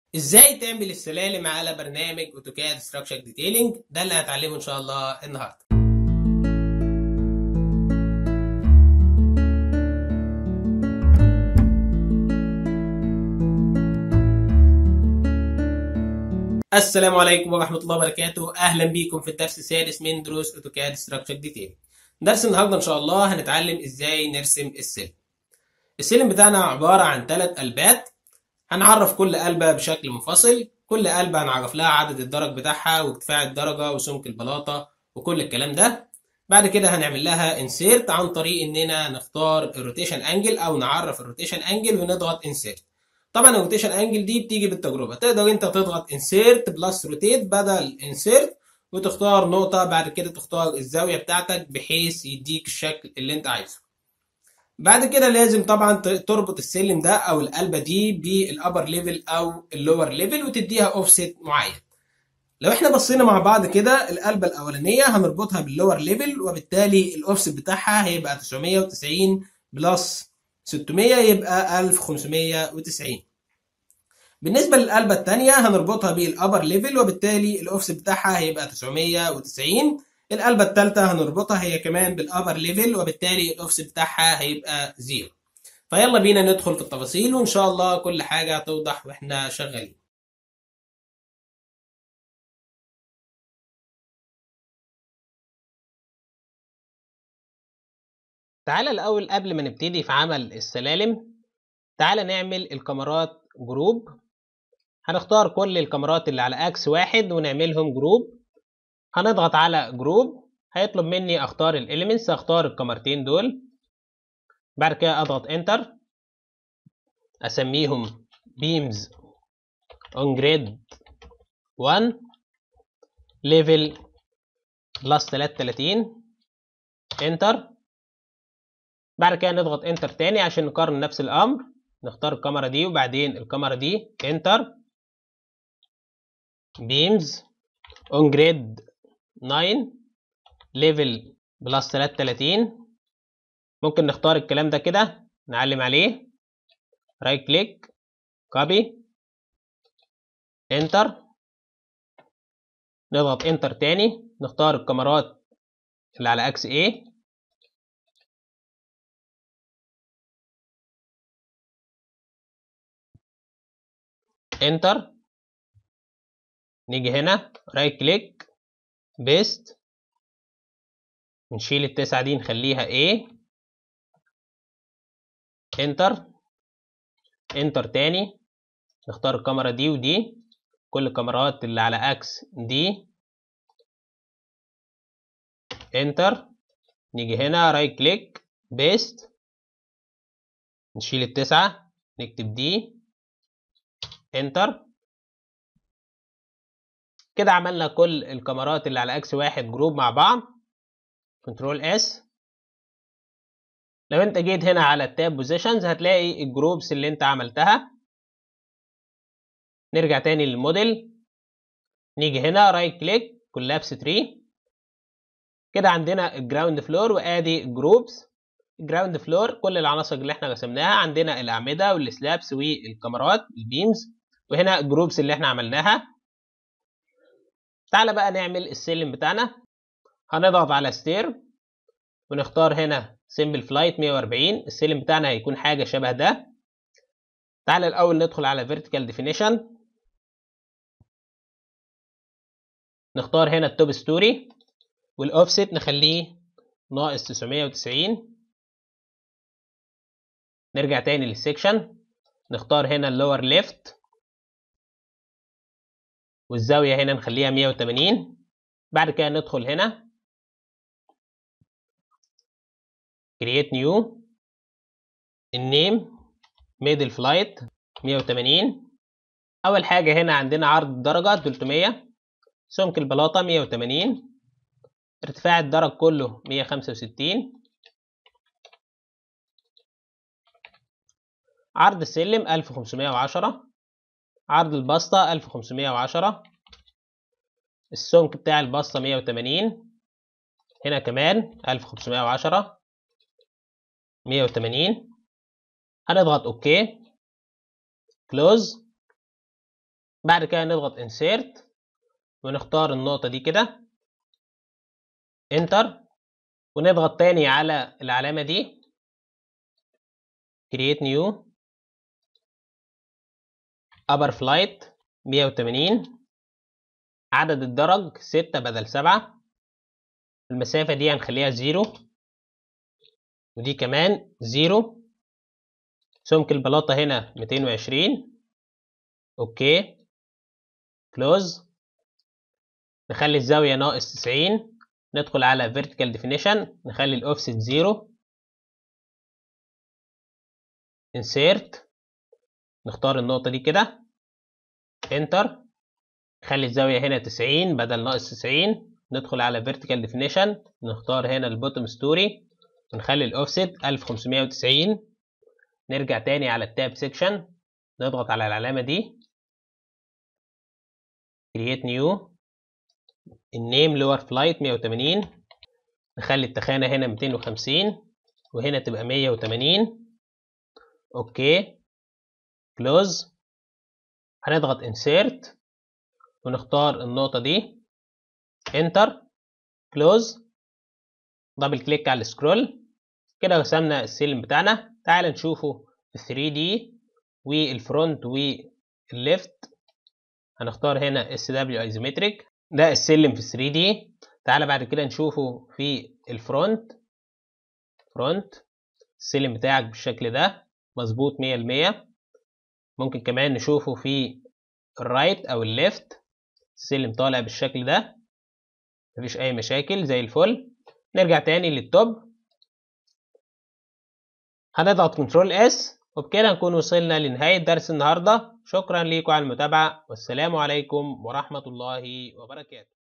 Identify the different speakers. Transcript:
Speaker 1: ازاي تعمل السلالم على برنامج اوتوكاد ستراكشر ديتيلنج ده اللي هنتعلمه ان شاء الله النهارده السلام عليكم ورحمة الله وبركاته أهلا بيكم في الدرس السادس من دروس أوتوكاد ستراكشر ديتيل درس النهاردة إن شاء الله هنتعلم إزاي نرسم السلم السلم بتاعنا عبارة عن ثلاث قلبات هنعرف كل قلبة بشكل منفصل كل قلبة هنعرف لها عدد الدرج بتاعها وارتفاع الدرجة وسمك البلاطة وكل الكلام ده بعد كده هنعمل لها انسيرت عن طريق اننا نختار الروتيشن انجل او نعرف الروتيشن انجل ونضغط انسيرت طبعا الروتيشن انجل دي بتيجي بالتجربه تقدر انت تضغط انسيرت بلس روتيت بدل انسيرت وتختار نقطه بعد كده تختار الزاويه بتاعتك بحيث يديك الشكل اللي انت عايزه بعد كده لازم طبعا تربط السلم ده او القلبه دي بالابر ليفل او اللور ليفل وتديها اوفست معين لو احنا بصينا مع بعض كده القلبه الاولانيه هنربطها باللور ليفل وبالتالي الاوفست بتاعها هيبقى 990 بلس 600 يبقى 1590 بالنسبه للقلبه الثانيه هنربطها بالابر ليفل وبالتالي الاوفست بتاعها هيبقى 990 القلبة الثالثة هنربطها هي كمان بالأبر ليفل وبالتالي الأوفست بتاعها هيبقى زيرو فيلا بينا ندخل في التفاصيل وإن شاء الله كل حاجة هتوضح وإحنا شغالين تعالى الأول قبل ما نبتدي في عمل السلالم تعالى نعمل الكاميرات جروب هنختار كل الكاميرات اللي على اكس واحد ونعملهم جروب هنضغط على جروب هيطلب مني اختار الاليمنتس اختار الكاميرتين دول بعد كده اضغط انتر اسميهم بيمز اون جريد 1 ليفل بلس 33 انتر بعد كده نضغط انتر تاني عشان نقارن نفس الامر نختار الكاميرا دي وبعدين الكاميرا دي انتر بيمز اون جريد 9 ليفل بلس 33 ممكن نختار الكلام ده كده نعلم عليه رايت كليك كوبي انتر نضغط انتر تاني نختار الكاميرات اللي على اكس A انتر نيجي هنا رايت كليك بيست نشيل التسعة دي نخليها A انتر انتر تاني نختار الكاميرا دي ودي كل الكاميرات اللي على اكس دي انتر نيجي هنا رايت كليك بيست نشيل التسعة نكتب دي انتر كده عملنا كل الكاميرات اللي على اكس واحد جروب مع بعض كنترول اس لو انت جيت هنا على التاب بوزيشنز هتلاقي الجروبس اللي انت عملتها نرجع تاني للموديل نيجي هنا رايت كليك كولابس تري كده عندنا الجراوند فلور وادي الجروبس الجراوند فلور كل العناصر اللي احنا رسمناها عندنا الاعمده والسلابس والكاميرات البيمز وهنا الجروبس اللي احنا عملناها تعالى بقى نعمل السلم بتاعنا هنضغط على ستير ونختار هنا سيمبل فلايت 140 السلم بتاعنا هيكون حاجه شبه ده تعالى الاول ندخل على فيرتيكال ديفينيشن نختار هنا التوب ستوري والاوفست نخليه ناقص 990 نرجع تاني للسكشن نختار هنا اللور ليفت والزاوية هنا نخليها 180 بعد كده ندخل هنا create new النيم middle flight 180 أول حاجة هنا عندنا عرض الدرجة 300 سمك البلاطة 180 ارتفاع الدرج كله 165 عرض السلم 1510 عرض البسطة 1510 السمك بتاع البسطة 180 هنا كمان 1510 180 هنضغط اوكي كلوز بعد كده نضغط insert ونختار النقطة دي كده enter ونضغط تاني على العلامة دي create new upper flight 180 عدد الدرج 6 بدل 7 المسافة دي هنخليها زيرو ودي كمان زيرو سمك البلاطة هنا 220 اوكي كلوز نخلي الزاوية ناقص 90 ندخل على vertical definition نخلي الاوفست زيرو insert نختار النقطة دي كده enter نخلي الزاوية هنا 90 بدل ناقص 90 ندخل على vertical definition نختار هنا البوتوم ستوري ونخلي الاوفست 1590 نرجع تاني على التاب سيكشن نضغط على العلامة دي create new النيم لور فلايت 180 نخلي التخانة هنا 250 وهنا تبقى 180 اوكي كلوز هنضغط insert ونختار النقطة دي انتر كلوز دبل كليك على السكرول كده رسمنا السلم بتاعنا تعال نشوفه في 3D والفرونت والليفت هنختار هنا SW ايزومتريك ده السلم في 3D تعالى بعد كده نشوفه في الفرونت فرونت السلم بتاعك بالشكل ده مظبوط 100% ممكن كمان نشوفه في الرايت او الليفت السلم طالع بالشكل ده مفيش اي مشاكل زي الفل نرجع تاني للتوب هنضغط كنترول اس وبكده نكون وصلنا لنهاية درس النهاردة شكرا ليكم على المتابعة والسلام عليكم ورحمة الله وبركاته